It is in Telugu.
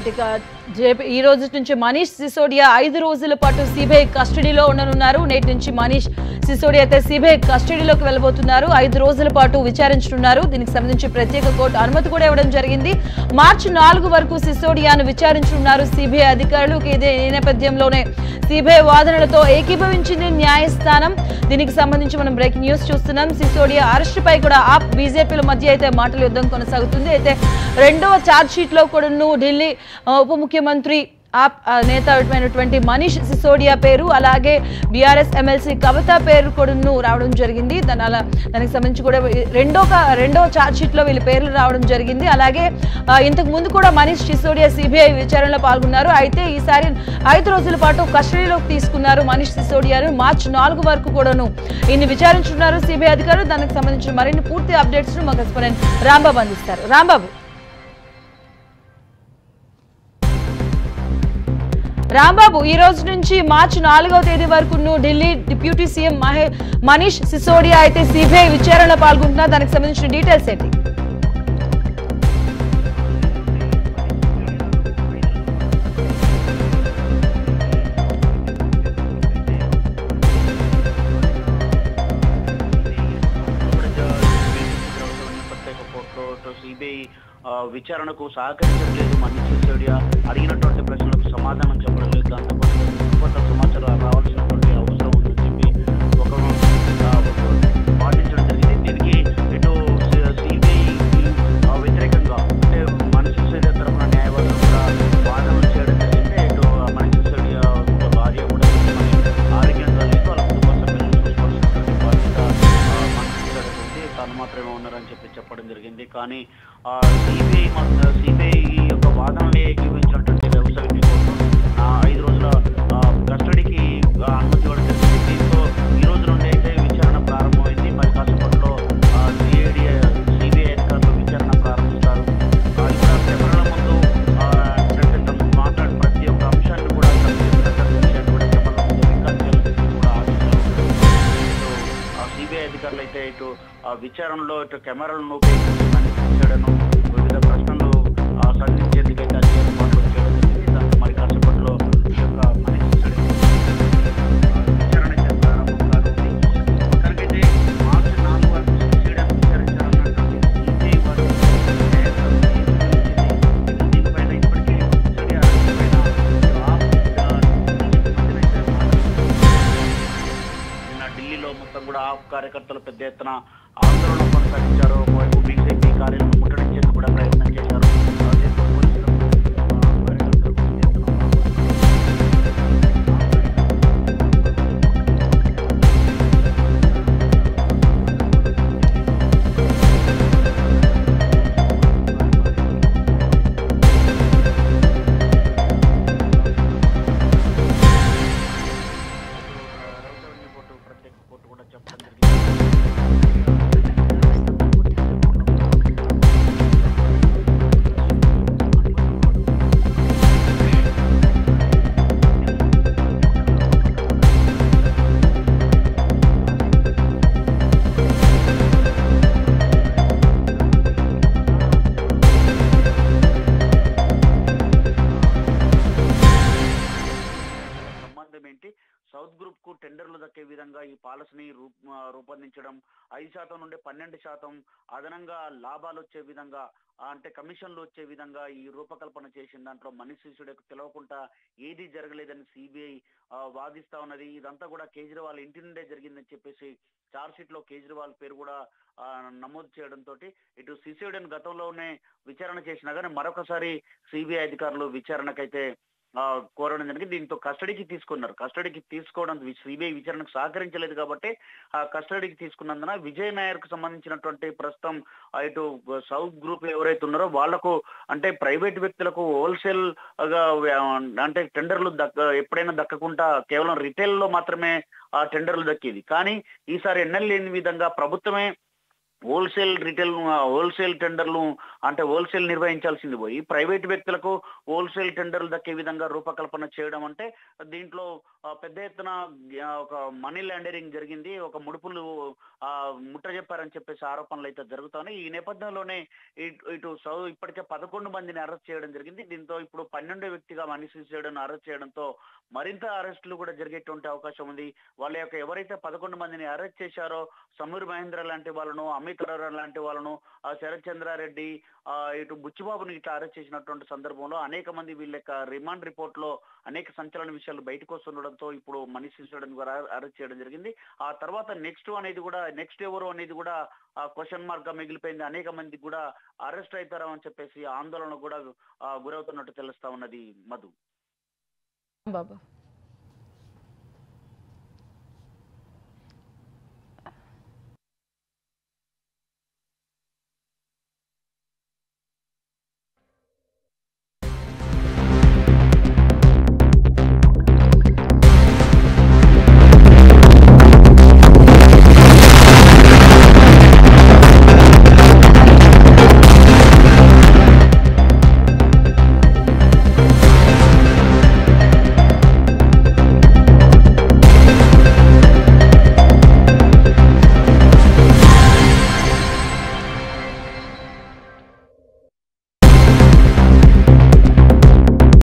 రైట్ ఇక జేపీ ఈ రోజు నుంచి మనీష్ సిసోడియా ఐదు రోజుల పాటు సిబిఐ కస్టడీలో ఉండనున్నారు నేటి నుంచి మనీష్ సిసోడియా అయితే సిబిఐ కస్టడీలోకి వెళ్ళబోతున్నారు ఐదు రోజుల పాటు విచారించనున్నారు దీనికి సంబంధించి ప్రత్యేక కోర్టు అనుమతి కూడా ఇవ్వడం జరిగింది మార్చి నాలుగు వరకు సిసోడియాను విచారించనున్నారు సిబిఐ అధికారులు ఇదే ఈ నేపథ్యంలోనే సిబిఐ వాదనలతో ఏకీభవించింది న్యాయస్థానం దీనికి సంబంధించి మనం బ్రేకింగ్ న్యూస్ చూస్తున్నాం సిసోడియా అరెస్ట్ పై కూడా ఆప్ బీజేపీల మధ్య అయితే మాటల యుద్ధం కొనసాగుతుంది అయితే రెండవ ఛార్జ్ షీట్ లో కూడాను ఢిల్లీ ఆ, ఉప ముఖ్యమంత్రి ఆప్ ఆ, నేత అయినటువంటి మనీష్ సిసోడియా పేరు అలాగే బీఆర్ఎస్ ఎమ్మెల్సీ కవిత పేరు కూడాను రావడం జరిగింది దాని అలా దానికి సంబంధించి కూడా రెండో క- రెండో ఛార్జ్ షీట్ లో వీళ్ళ పేర్లు రావడం జరిగింది అలాగే ఆ, ఇంతకు ముందు కూడా మనీష్ సిసోడియా సిబిఐ విచారణలో పాల్గొన్నారు అయితే ఈసారి ఐదు రోజుల పాటు కస్టడీలోకి తీసుకున్నారు మనీష్ సిసోడియాను మార్చి నాలుగు వరకు కూడాను ఈయన్ని విచారించున్నారు సిబిఐ అధికారులు దానికి సంబంధించిన మరిన్ని పూర్తి అప్డేట్స్ ను మా కరెస్పాండెంట్ రాంబాబు అందిస్తారు రాంబాబు రాంబాబు ఈ రోజు నుంచి మార్చి నాలుగవ తేదీ వరకు ఢిల్లీ డిప్యూటీ సీఎం మహే మనీష్ సిసోడియా అయితే సిబిఐ విచారణలో పాల్గొంటున్నారు దానికి సంబంధించిన డీటెయిల్స్ ఏంటి ప్రత్యేక కోర్టులో సిబిఐ విచారణకు సహకరించట్లేదు మనీష్ సిసోడియా అడిగినటువంటి ప్రశ్నలకు సమాధానం చెప్పడం లేదు దాంతో పాటు కొంత సమాచారం రావాల్సినటువంటి అవసరం ఉందని చెప్పి ఒక ఆ, వాదించడం జరిగింది దీనికి ఇటు సిబిఐ వ్యతిరేకంగా అంటే మనీష్ సిసోడియా తరఫున న్యాయవాదులు కూడా వాదనలు చేయడం జరిగింది ఇటు మనీష్ సిసోడియా ఒక భార్య కూడా ఆరోగ్యంగా లేదు వాళ్ళ కుటుంబ సభ్యులను చూసుకోవాల్సినటువంటి బాధ్యత ఆ, మనీష్ సిసోడియాకు ఉంది తాను మాత్రమే ఉన్నారని చెప్పి చెప్పడం జరిగింది కానీ సిబిఐ సిబిఐ యొక్క వాదనలే ఏకీభవించినటువంటి వ్యవసాయ కోర్టు ఆ, ఐదు రోజుల ఆ, కస్టడీకి ఆ, అనుమతి ఇవ్వడం జరిగింది దీంతో ఈ రోజు నుండి అయితే విచారణ ప్రారంభమైంది మరి కాసేపట్లో సిఐడి సిబిఐ అధికారులు విచారణ ప్రారంభిస్తారు ఆ, ఇక్కడ కెమెరాల ముందు ఆ, అంటే తను మాట్లాడిన ప్రతి ఒక్క అంశాన్ని కూడా తను చెప్పిన విషయాన్ని కూడా కెమెరాల ముందు రికార్డ్ చేయాలని కూడా ఆదేశాలు సిబిఐ అధికారులు అయితే ఇటు ఆ విచారణలో ఇటు కెమెరాలను ఉపయోగించి చేయడను వివిధ ప్రశ్నలు ఆ, సంధించేందుకైతే అన్ని ఏర్పాట్లు చేయడం జరిగింది దాంతో మరి కాసేపట్లో ఈ యొక్క మనీష్ సిసోడియా, ఆ, విచారణ అయితే ప్రారంభం కానుంది మొత్తానికైతే మార్చి నాలుగు వరకు సిసోడియాను విచారించాలన్నటువంటి సిబిఐ వారు న్యాయస్థానం తీర్పు ఇచ్చింది. దీనిపైన ఇప్పటికే సిసోడియా పైన ఆప్, ఆ, మధ్యన అయితే మాట్లాడుతున్నారు. నిన్న ఢిల్లీలో మొత్తం కూడా ఆప్ కార్యకర్తలు పెద్ద ఎత్తున ఆందోళన కొనసాగించారు ఒకవైపు బీజేపీ కార్యాలయం ముట్టడించేందుకు కూడా ప్రయత్నం చేశారు ఆ, దీంతో పోలీసులు, ఆ, కార్యకర్తలు పెద్ద ఎత్తున రౌతవల్లి కోర్టు ప్రత్యేక కోర్టు కూడా చెప్పడం సంబంధం ఏంటి సౌత్ గ్రూప్ కు టెండర్లు దక్కే విధంగా ఈ పాలసీని రూప్ ఆ, రూపొందించడం ఐదు శాతం నుండి పన్నెండు శాతం అదనంగా లాభాలు వచ్చే విధంగా ఆ, అంటే కమిషన్లు వచ్చే విధంగా ఈ రూపకల్పన చేసిన దాంట్లో మనీష్ సిసోడియాకు తెలవకుండా ఏది జరగలేదని సిబిఐ వాదిస్తా ఉన్నది ఇదంతా కూడా కేజ్రీవాల్ ఇంటి నుండే జరిగిందని చెప్పేసి చార్జ్ షీట్ లో కేజ్రీవాల్ పేరు కూడా ఆ, నమోదు చేయడంతో ఇటు సిసోడియన్ గతంలోనే విచారణ చేసినా కానీ మరొకసారి సిబిఐ అధికారులు విచారణకైతే ఆ, కోరడం జరిగింది దీంతో కస్టడీకి తీసుకున్నారు కస్టడీకి తీసుకోవడం సిబిఐ విచారణకు సహకరించలేదు కాబట్టి ఆ కస్టడీకి తీసుకున్నందున విజయ్ నాయర్ కు సంబంధించినటువంటి ప్రస్తుతం ఆ, ఇటు సౌత్ గ్రూప్ ఎవరైతే ఉన్నారో వాళ్లకు అంటే ప్రైవేట్ వ్యక్తులకు హోల్సేల్ గా వ్య- అంటే టెండర్లు దక్క ఎప్పుడైనా దక్కకుండా కేవలం రిటైల్ లో మాత్రమే ఆ టెండర్లు దక్కేది కానీ ఈసారి ఎన్నెల్ లేని విధంగా ప్రభుత్వమే హోల్సేల్ రిటైల్ హోల్సేల్ టెండర్లు అంటే హోల్సేల్ నిర్వహించాల్సింది పోయి ప్రైవేట్ వ్యక్తులకు హోల్సేల్ టెండర్లు దక్కే విధంగా రూపకల్పన చేయడం అంటే దీంట్లో ఆ, పెద్ద ఎత్తున ఆ, ఒక మనీ లాండరింగ్ జరిగింది ఒక ముడుపులు ఆ, ముట్ట చెప్పారని చెప్పేసి ఆరోపణలు అయితే జరుగుతున్నాయి ఈ నేపథ్యంలోనే ఇటు ఇటు సౌ ఇప్పటికే పదకొండు మందిని అరెస్ట్ చేయడం జరిగింది దీంతో ఇప్పుడు పన్నెండో వ్యక్తిగా మనీష్ సిసోడియాను అరెస్ట్ చేయడంతో మరింత అరెస్టులు కూడా జరిగేటువంటి అవకాశం ఉంది వాళ్ళ యొక్క ఎవరైతే పదకొండు మందిని అరెస్ట్ చేశారో సమీర్ మహేంద్ర లాంటి వాళ్ళను అమిత్ అరోరా లాంటి వాళ్ళను ఆ శరత్ చంద్రారెడ్డి ఆ ఇటు బుచ్చిబాబుని ఇట్లా అరెస్ట్ చేసినటువంటి సందర్భంలో అనేక మంది వీళ్ళ యొక్క రిమాండ్ రిపోర్ట్ లో అనేక సంచలన విషయాలు బయటకు వస్తుండడంతో ఇప్పుడు మనీష్ సిసోడియాను కూడా అరెస్ట్ చేయడం జరిగింది ఆ తర్వాత నెక్స్ట్ అనేది కూడా నెక్స్ట్ ఎవరు అనేది కూడా క్వశ్చన్ మార్క్ గా మిగిలిపోయింది అనేక మంది కూడా అరెస్ట్ అవుతారా అని చెప్పేసి ఆందోళన కూడా ఆ, గురవుతున్నట్టు తెలుస్తా ఉన్నది మధు బాబు